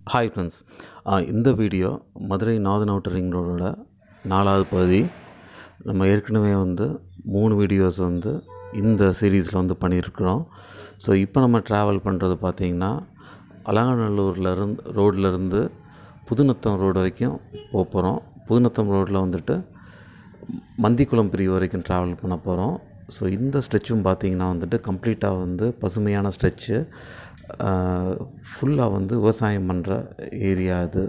hi friends இந்த video Madurai Nathan outer ring ரோடோட நாலாவது பகுதி நம்ம ஏற்கனவே வந்து மூணு வீடியோஸ் வந்து இந்த சீரீஸில் வந்து பண்ணியிருக்கிறோம் ஸோ இப்போ நம்ம ட்ராவல் பண்ணுறது பார்த்திங்கன்னா அலங்காநல்லூர்லேருந்து ரோட்லேருந்து புதுநத்தம் ரோடு வரைக்கும் போக போகிறோம் புதுநத்தம் ரோட்டில் வந்துட்டு மந்திக்குளம் பிரிவு வரைக்கும் ட்ராவல் பண்ண போகிறோம் ஸோ இந்த ஸ்ட்ரெச்சும் பார்த்திங்கன்னா வந்துட்டு கம்ப்ளீட்டாக வந்து பசுமையான ஸ்ட்ரெச்சு ஃபுல்லாக வந்து விவசாயம் பண்ணுற ஏரியா இது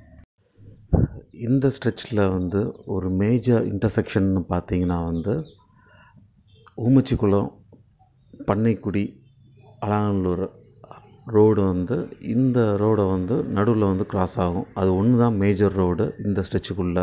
இந்த ஸ்ட்ரெச்சில் வந்து ஒரு மேஜர் இன்டர்செக்ஷன் பார்த்தீங்கன்னா வந்து ஊமச்சிக்குளம் பண்ணைக்குடி அலாங்கல்லூர் ரோடு வந்து இந்த ரோடை வந்து நடுவில் வந்து கிராஸ் ஆகும் அது ஒன்று தான் மேஜர் ரோடு இந்த ஸ்ட்ரெச்சுக்குள்ளே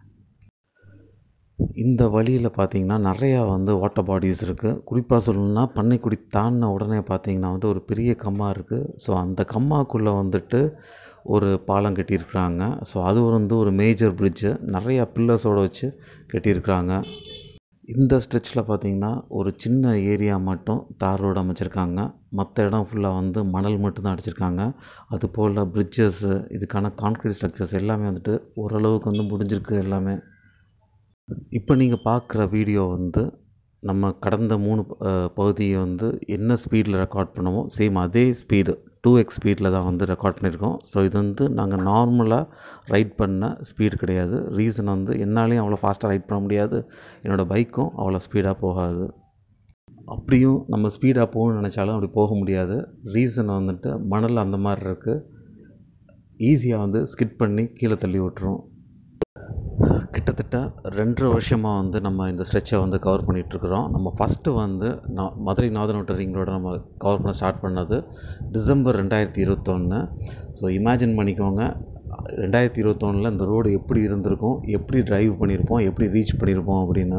இந்த வழியில் பார்த்தீங்கன்னா நிறையா வந்து வாட்டர் பாடிஸ் இருக்குது குறிப்பாக சொல்லணும்னா பண்ணைக்குடி தாண்டின உடனே பார்த்தீங்கன்னா வந்து ஒரு பெரிய கம்மா இருக்குது ஸோ அந்த கம்மாக்குள்ளே வந்துட்டு ஒரு பாலம் கட்டியிருக்கிறாங்க ஸோ அது வந்து ஒரு மேஜர் பிரிட்ஜு நிறையா பில்லர்ஸோடு வச்சு கட்டியிருக்கிறாங்க இந்த ஸ்ட்ரெச்சில் பார்த்தீங்கன்னா ஒரு சின்ன ஏரியா மட்டும் தார் ரோடு அமைச்சிருக்காங்க மற்ற இடம் ஃபுல்லாக வந்து மணல் மட்டும்தான் அடிச்சிருக்காங்க அது போல் பிரிட்ஜஸ்ஸு இதுக்கான கான்க்ரீட் ஸ்ட்ரக்சர்ஸ் எல்லாமே வந்துட்டு ஓரளவுக்கு வந்து முடிஞ்சிருக்கு எல்லாமே இப்போ நீங்கள் பார்க்குற வீடியோ வந்து நம்ம கடந்த மூணு அஹ், பகுதியை வந்து என்ன ஸ்பீடில் ரெக்கார்ட் பண்ணுமோ சேம் அதே ஸ்பீடு டூ எக்ஸ் ஸ்பீடில் தான் வந்து ரெக்கார்ட் பண்ணியிருக்கோம் ஸோ இது வந்து நாங்கள் நார்மலாக ரைட் பண்ண ஸ்பீடு கிடையாது ரீசன் வந்து என்னாலையும் அவ்வளோ ஃபாஸ்ட்டாக ரைட் பண்ண முடியாது என்னோடய பைக்கும் அவ்வளோ ஸ்பீடாக போகாது அப்படியும் நம்ம ஸ்பீடாக போகணும்னு நினச்சாலும் அப்படி போக முடியாது ரீசன் வந்துட்டு மணல் அந்த மாதிரி இருக்குது ஈஸியாக வந்து ஸ்கிட் பண்ணி கீழே தள்ளி விட்டுரும் கிட்டத்தட்ட ரெண்டரை வருஷமாக வந்து நம்ம இந்த ஸ்ட்ரெச்சை வந்து கவர் பண்ணிகிட்ருக்குறோம் நம்ம ஃபஸ்ட்டு வந்து நான் மதுரை நாதனோட்ட ரிங்களோட நம்ம கவர் பண்ண ஸ்டார்ட் பண்ணது டிசம்பர் ரெண்டாயிரத்தி இருபத்தொன்று ஸோ இமேஜின் பண்ணிக்கோங்க ரெண்டாயிரத்தி இருபத்தொன்னில் இந்த ரோடு எப்படி இருந்திருக்கும் எப்படி டிரைவ் பண்ணியிருப்போம் எப்படி ரீச் பண்ணியிருப்போம் அப்படின்னு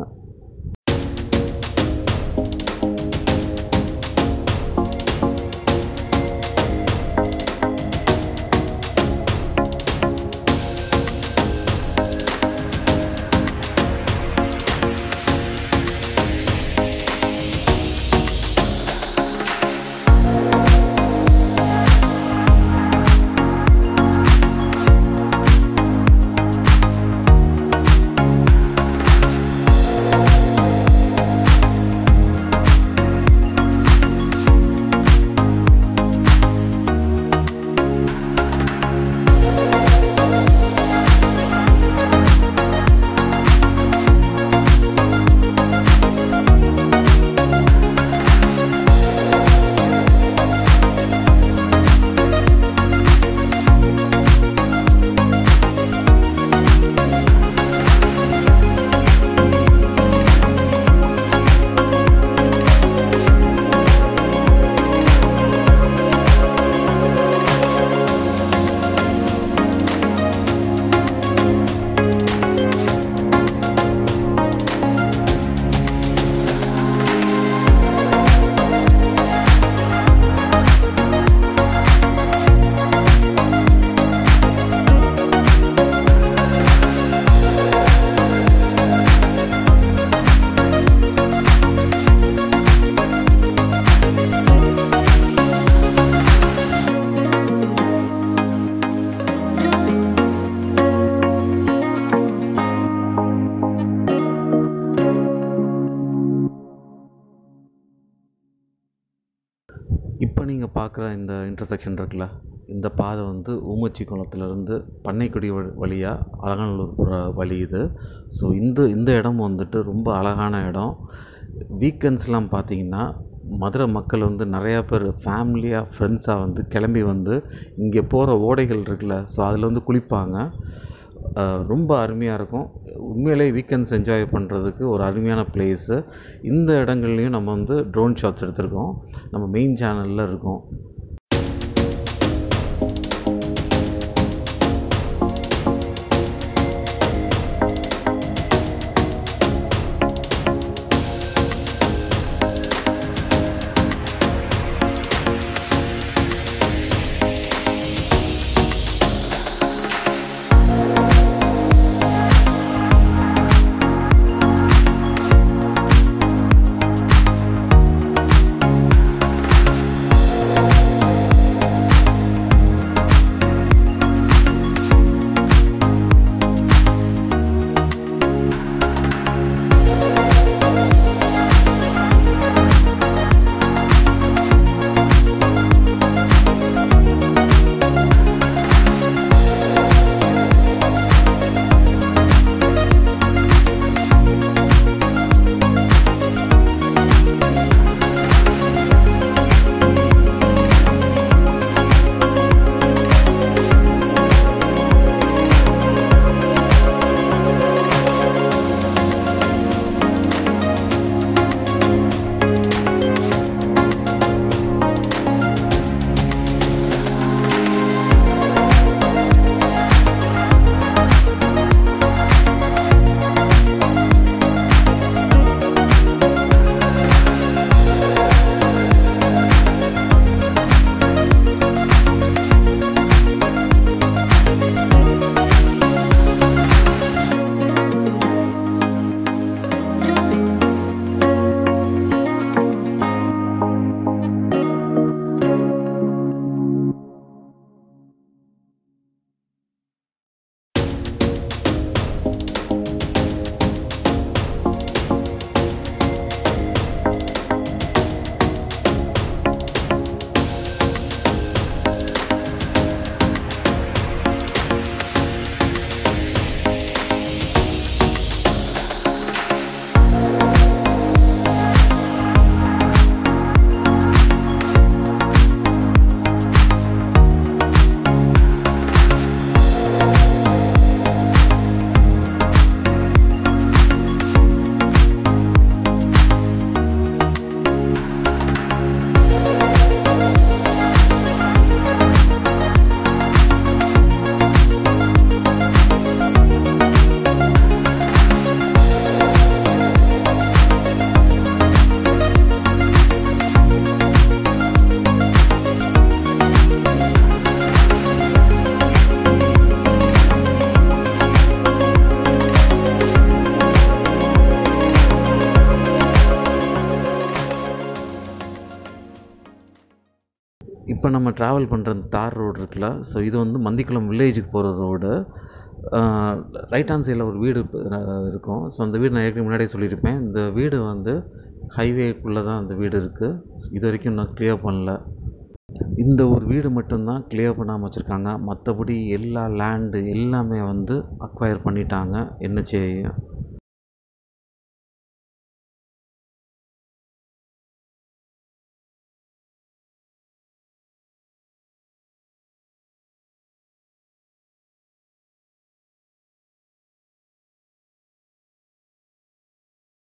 இப்போ நீங்கள் பார்க்குற இந்த இன்டர்செக்ஷன் இருக்குல்ல இந்த பாதை வந்து ஊமச்சி குளத்துலேருந்து பண்ணைக்குடி வ- வழியாக அலங்காநல்லூர் போகிற வழி இது ஸோ இந்த இந்த இடம் வந்துட்டு ரொம்ப அழகான இடம் வீக்கெண்ட்ஸ்லாம் பார்த்தீங்கன்னா மதுரை மக்கள் வந்து நிறையா பேர் ஃபேமிலியாக ஃப்ரெண்ட்ஸாக வந்து கிளம்பி வந்து இங்கே போகிற ஓடைகள் இருக்குல்ல ஸோ அதில் வந்து குளிப்பாங்க அஹ் ரொம்ப அருமையாக இருக்கும் உண்மையிலே வீக்கெண்ட்ஸ் என்ஜாய் பண்ணுறதுக்கு ஒரு அருமையான பிளேஸு இந்த இடங்கள்லையும் நம்ம வந்து ட்ரோன் ஷாட்ஸ் எடுத்திருக்கோம் நம்ம மெயின் சேனலில் இருக்கோம் Thank இப்போ நம்ம ட்ராவல் பண்ணுற அந்த தார் ரோடு இருக்குல்ல ஸோ இது வந்து மந்திக்குளம் வில்லேஜுக்கு போகிற ரோடு ரைட் ஹேண்ட் சைடில் ஒரு வீடு இப்ப, அஹ், இருக்கும் ஸோ அந்த வீடு நான் ஏற்கனவே முன்னாடியே சொல்லியிருப்பேன் இந்த வீடு வந்து ஹைவேக்குள்ளே தான் அந்த வீடு இருக்குது இது வரைக்கும் நான் க்ளியர் பண்ணல இந்த ஒரு வீடு மட்டும்தான் கிளியர் பண்ணாமல் வச்சுருக்காங்க மற்றபடி எல்லா லேண்டு எல்லாமே வந்து அக்வயர் பண்ணிட்டாங்க என்ஹெச்ஏ